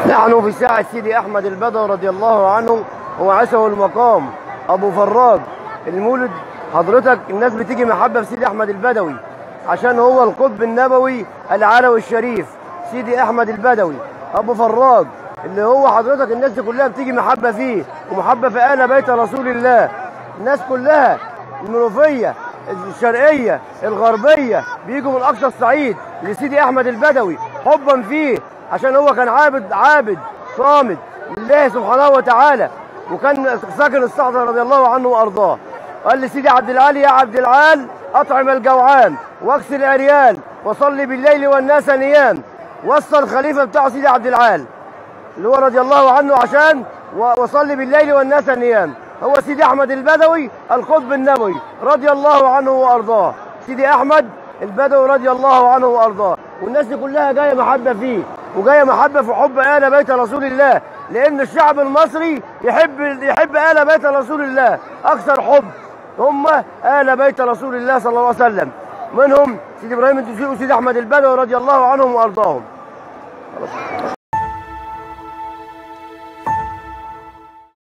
نحن في ساعة سيدي أحمد البدوي رضي الله عنه وعشه المقام أبو فراج المولد حضرتك الناس بتيجي محبة في سيدي أحمد البدوي عشان هو القطب النبوي العلوي الشريف سيدي أحمد البدوي أبو فراج اللي هو حضرتك الناس دي كلها بتيجي محبة فيه ومحبة في آل بيت رسول الله الناس كلها المنوفية الشرقية الغربية بيجوا من أقصى الصعيد لسيدي أحمد البدوي حبا فيه عشان هو كان عابد عابد صامد لله سبحانه وتعالى وكان ساكن الصحراء رضي الله عنه وأرضاه قال لسيدي عبد العالي يا عبد العال أطعم الجوعان واكسر العريان وصلي بالليل والناس نيام وصى الخليفة بتاعه سيدي عبد العال اللي هو رضي الله عنه عشان و- وصلي بالليل والناس نيام هو سيدي احمد البدوي القطب النبوي رضي الله عنه وارضاه سيدي احمد البدوي رضي الله عنه وارضاه والناس دي كلها جايه محبه فيه وجايه محبه في حب ال بيت رسول الله لان الشعب المصري يحب يحب ال بيت رسول الله اكثر حب هم ال بيت رسول الله صلى الله عليه وسلم منهم سيدي ابراهيم الدسوقي وسيدي احمد البدوي رضي الله عنهم وارضاهم